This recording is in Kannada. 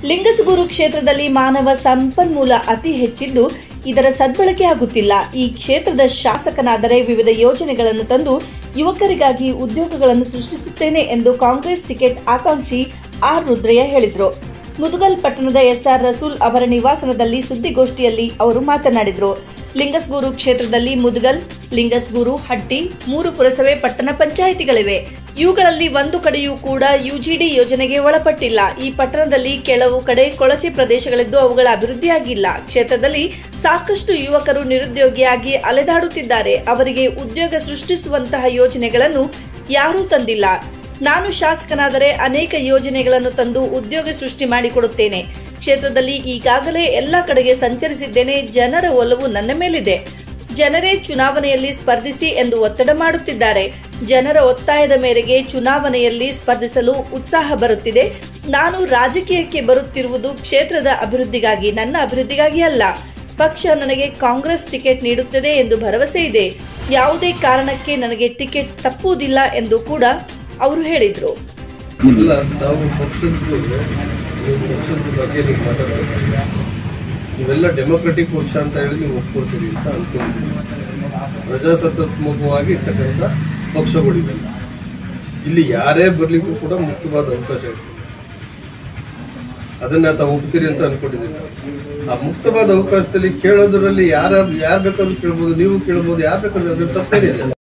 ಲಿಂಗಸುಗೂರು ಕ್ಷೇತ್ರದಲ್ಲಿ ಮಾನವ ಸಂಪನ್ಮೂಲ ಅತಿ ಹೆಚ್ಚಿದ್ದು ಇದರ ಸದ್ಬಳಕೆ ಆಗುತ್ತಿಲ್ಲ ಈ ಕ್ಷೇತ್ರದ ಶಾಸಕನಾದರೆ ವಿವಿಧ ಯೋಜನೆಗಳನ್ನು ತಂದು ಯುವಕರಿಗಾಗಿ ಉದ್ಯೋಗಗಳನ್ನು ಸೃಷ್ಟಿಸುತ್ತೇನೆ ಎಂದು ಕಾಂಗ್ರೆಸ್ ಟಿಕೆಟ್ ಆಕಾಂಕ್ಷಿ ಆರ್ ರುದ್ರಯ್ಯ ಹೇಳಿದರು ಮುದುಗಲ್ ಪಟ್ಟಣದ ಎಸ್ಆರ್ ರಸೂಲ್ ಅವರ ನಿವಾಸನದಲ್ಲಿ ಸುದ್ದಿಗೋಷ್ಠಿಯಲ್ಲಿ ಅವರು ಮಾತನಾಡಿದರು ಲಿಂಗಸ್ಗೂರು ಕ್ಷೇತ್ರದಲ್ಲಿ ಮುದುಗಲ್ ಲಿಂಗಸ್ಗೂರು ಹಟ್ಟಿ ಮೂರು ಪುರಸಭೆ ಪಟ್ಟಣ ಪಂಚಾಯಿತಿಗಳಿವೆ ಇವುಗಳಲ್ಲಿ ಒಂದು ಕಡೆಯೂ ಕೂಡ ಯುಜಿಡಿ ಯೋಜನೆಗೆ ಒಳಪಟ್ಟಿಲ್ಲ ಈ ಪಟ್ಟಣದಲ್ಲಿ ಕೆಲವು ಕಡೆ ಕೊಳಚೆ ಪ್ರದೇಶಗಳಿದ್ದು ಅವುಗಳ ಅಭಿವೃದ್ಧಿಯಾಗಿಲ್ಲ ಕ್ಷೇತ್ರದಲ್ಲಿ ಸಾಕಷ್ಟು ಯುವಕರು ನಿರುದ್ಯೋಗಿಯಾಗಿ ಅಲೆದಾಡುತ್ತಿದ್ದಾರೆ ಅವರಿಗೆ ಉದ್ಯೋಗ ಸೃಷ್ಟಿಸುವಂತಹ ಯೋಜನೆಗಳನ್ನು ಯಾರೂ ತಂದಿಲ್ಲ ನಾನು ಶಾಸಕನಾದರೆ ಅನೇಕ ಯೋಜನೆಗಳನ್ನು ತಂದು ಉದ್ಯೋಗ ಸೃಷ್ಟಿ ಮಾಡಿಕೊಡುತ್ತೇನೆ ಕ್ಷೇತ್ರದಲ್ಲಿ ಈಗಾಗಲೇ ಎಲ್ಲ ಕಡೆಗೆ ಸಂಚರಿಸಿದ್ದೇನೆ ಜನರ ಒಲವು ನನ್ನ ಮೇಲಿದೆ ಜನರೇ ಚುನಾವಣೆಯಲ್ಲಿ ಸ್ಪರ್ಧಿಸಿ ಎಂದು ಒತ್ತಡ ಮಾಡುತ್ತಿದ್ದಾರೆ ಜನರ ಒತ್ತಾಯದ ಮೇರೆಗೆ ಚುನಾವಣೆಯಲ್ಲಿ ಸ್ಪರ್ಧಿಸಲು ಉತ್ಸಾಹ ಬರುತ್ತಿದೆ ನಾನು ರಾಜಕೀಯಕ್ಕೆ ಬರುತ್ತಿರುವುದು ಕ್ಷೇತ್ರದ ಅಭಿವೃದ್ಧಿಗಾಗಿ ನನ್ನ ಅಭಿವೃದ್ಧಿಗಾಗಿ ಅಲ್ಲ ಪಕ್ಷ ನನಗೆ ಕಾಂಗ್ರೆಸ್ ಟಿಕೆಟ್ ನೀಡುತ್ತದೆ ಎಂದು ಭರವಸೆ ಇದೆ ಯಾವುದೇ ಕಾರಣಕ್ಕೆ ನನಗೆ ಟಿಕೆಟ್ ತಪ್ಪುವುದಿಲ್ಲ ಎಂದು ಕೂಡ ಅವರು ಹೇಳಿದರು ಇಲ್ಲ ನಾವು ಪಕ್ಷದ ನೀವು ಪಕ್ಷದ ಬಗ್ಗೆ ನೀವು ಮಾತಾಡ್ತೀರಿ ನೀವೆಲ್ಲ ಡೆಮೊಕ್ರೆಟಿಕ್ ಪಕ್ಷ ಅಂತ ಹೇಳಿ ನೀವು ಒಪ್ಕೊಳ್ತೀರಿ ಅಂತ ಅನ್ಕೊಂಡಿದ್ದೀನಿ ಪ್ರಜಾಸತ್ತಾತ್ಮಕವಾಗಿ ಇರ್ತಕ್ಕಂಥ ಪಕ್ಷಗಳಿವೆಲ್ಲ ಇಲ್ಲಿ ಯಾರೇ ಬರ್ಲಿಕ್ಕೂ ಕೂಡ ಮುಕ್ತವಾದ ಅವಕಾಶ ಇರ್ತದೆ ಅದನ್ನ ತಾವು ಒಪ್ತೀರಿ ಅಂತ ಅನ್ಕೊಂಡಿದ್ದೀನಿ ಆ ಮುಕ್ತವಾದ ಅವಕಾಶದಲ್ಲಿ ಕೇಳೋದ್ರಲ್ಲಿ ಯಾರ ಯಾರು ಬೇಕಾದ್ರೂ ಕೇಳ್ಬೋದು ನೀವು ಕೇಳ್ಬೋದು ಯಾರು ಬೇಕಾದ್ರೂ ಅದ್ರ ತಪ್ಪೇನಿಲ್ಲ